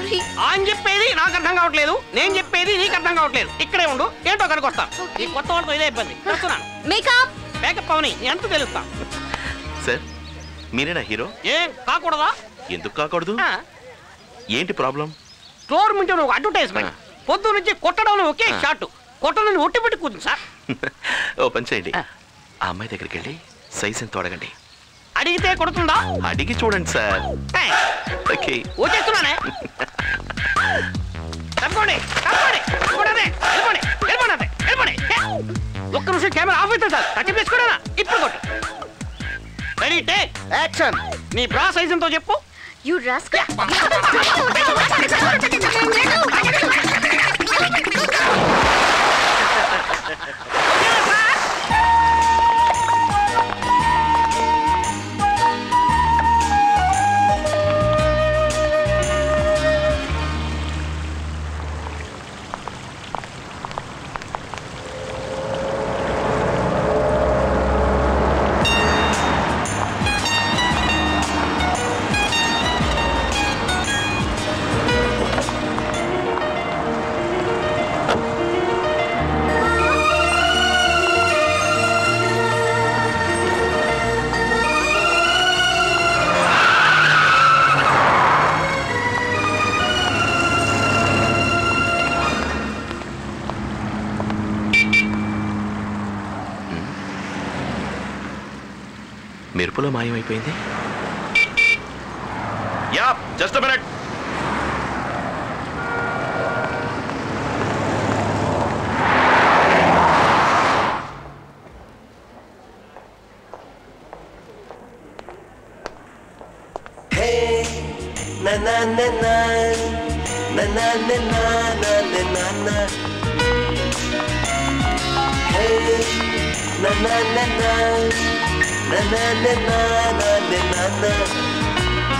Sorry అని చెప్పేది నాకు అర్థం కావట్లేదు నేను చెప్పేది నీకు అర్థం కావట్లేదు ఇక్కడే ఉండు ఏంటో కనుకొస్తాను ఈ కొత్త వాళ్ళతో ఇదే ఇబ్బంది చేస్తున్నాను మేకప్ మేకప్ అవని ఎంత తెలుస్తా సార్ మీరేనా హీరో ఏం కాకూడదా ఎందుకు కాకూడదు ఆ, ఏంటి ప్రాబ్లం స్టోర్ నుంచి ఒక అడ్వర్టైజ్మెంట్ ఆ. పొద్దు నుంచి కొట్టడంలో ఒకే ఆ. షాట్ కొట్టడం ఒట్టి పెట్టి కూర్చుంది సార్ ఓ పని చేయండి ఆ. ఆ అమ్మాయి దగ్గరికి వెళ్ళి సైజ్ ఎంత అడగండి అడిగితే కొడుతుందా అడిగి చూడండి సార్ ఏయ్, ఓకే వచ్చేస్తున్నానే తప్పకోండి తప్పకోండి తప్పకోండి వెళ్ళిపోండి వెళ్ళిపోండి అంతే వెళ్ళిపోండి ఏ, ఒక్క నిమిషం కెమెరా ఆఫ్ అవుతుంది సార్ టచ్ చేసుకోడా ఇప్పుడు కొట్టు రెడీ టేక్ యాక్షన్ నీ బ్రా సైజ్ ఎంతో చెప్పు యు రాస్కల్ మెరుపులో మాయమైపోయింది yeah just minute na na na na na na na na na na na na hey na na na na na na na na na na na na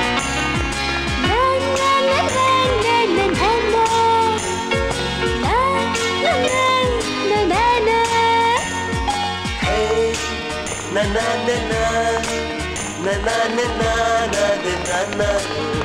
hey na na na na na na na na na na na na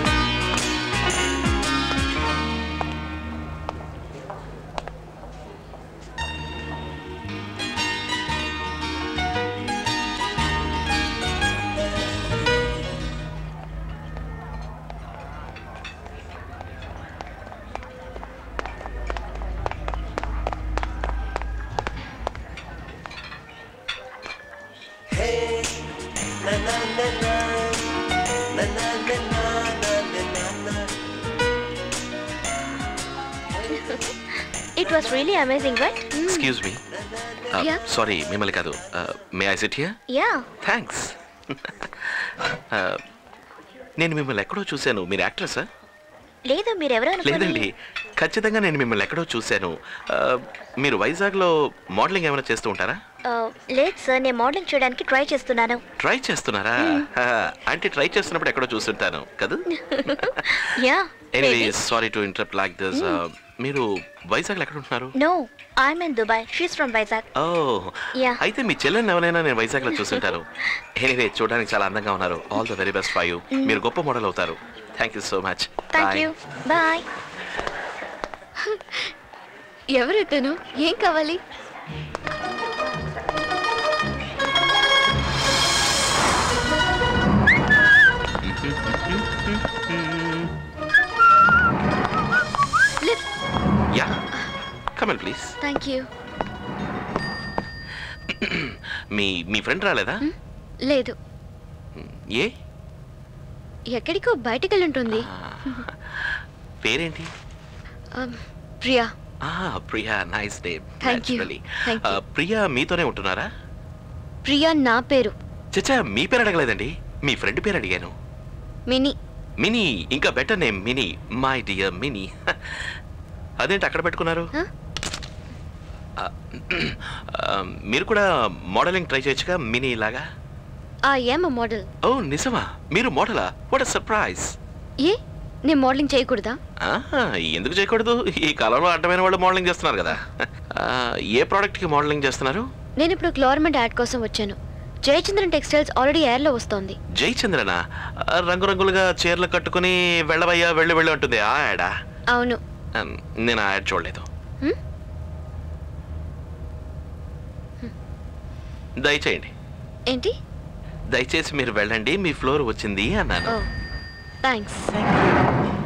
Hey, na na na na, na na na na na na na na. It was really amazing right excuse me Yeah. Sorry మిమ్మల్ని కాదు may I sit here yeah thanks నేను మిమ్మల్ని ఎక్కడో చూశాను మీరు యాక్ట్రెసా లేదు మీరెవరో లేదండి ఖచ్చితంగా నేను మిమ్మల్ని ఎక్కడో చూశాను Uh, మీరు వైజాగ్లో మోడలింగ్ ఏమైనా చేస్తూ ఉంటారా లేదు సార్ నేను మోడలింగ్ చేయడానికి ట్రై చేస్తున్నాను ట్రై చేస్తున్నారా Uh, అంటే ట్రై చేస్తున్నప్పుడు ఎక్కడో చూస్తుంటాను కదా yeah anyway sorry to interrupt like this మీరు వైజాగ్లో ఎక్కడ ఉంటున్నారు no I'm in Dubai she's from Vizag oh Yeah. అయితే మీ చెల్లెని ఎవరైనా నేను వైజాగ్లో చూస్తుంటాను ఎనీవే చూడడానికి చాలా అందంగా ఉన్నారు all the very best for you మీరు గొప్ప మోడల్ అవుతారు thank you so much thank you bye ఎవరితను ఏం కావాలి yeah come on please thank you మీ మీ ఫ్రెండ్ రాలేదా లేదు ఏ ఎక్కడికో బయటికి వెళ్ళి ఉంటుంది పేరేంటి Um, ప్రియా ఆ Priya nice day Thank you. Thank you. Priya మీతోనే ఉంటున్నారా ప్రియా నా పేరు చచ్చా మీ పేరు అడగలేదండి మీ ఫ్రెండ్ పేరు అడిగాను మినీ మినీ ఇంకా better name Mini my dear Mini అదేంటి అక్కడ పెట్టుకున్నారు Huh? ఆ, ఆ, మీరు కూడా మోడలింగ్ ట్రై చేయొచ్చుగా మినీ లాగా ఆ ఏమ మోడల్ ఓ నిజమా మీరు మోడలా వాట్ సర్ప్రైజ్ ఏ నేను మోడలింగ్ చేయకూడదా ఎందుకు చేయకూడదు ఈ కాలంలో అడ్డమైన వాళ్ళు మోడలింగ్ చేస్తున్నారు కదా ఆ, ఏ ప్రోడక్ట్కి మోడలింగ్ చేస్తున్నారు నేను ఇప్పుడు గ్లోర్మెంట్ యాడ్ కోసం వచ్చాను జయచంద్రన్ టెక్స్టైల్స్ ఆల్రెడీ ఎయిర్లో వస్తోంది జయచంద్రన రంగురంగులుగా చీరలు కట్టుకుని వెళ్ళవయ్యా వెళ్ళి వెళ్ళి అంటుంది ఆ యాడా అవును Um, నేను ఆ యాడ్ చూడలేదు Hmm? దయచేయండి ఏంటి దయచేసి మీరు వెళ్ళండి మీ ఫ్లోర్ వచ్చింది అన్నాను ఓ థ్యాంక్స్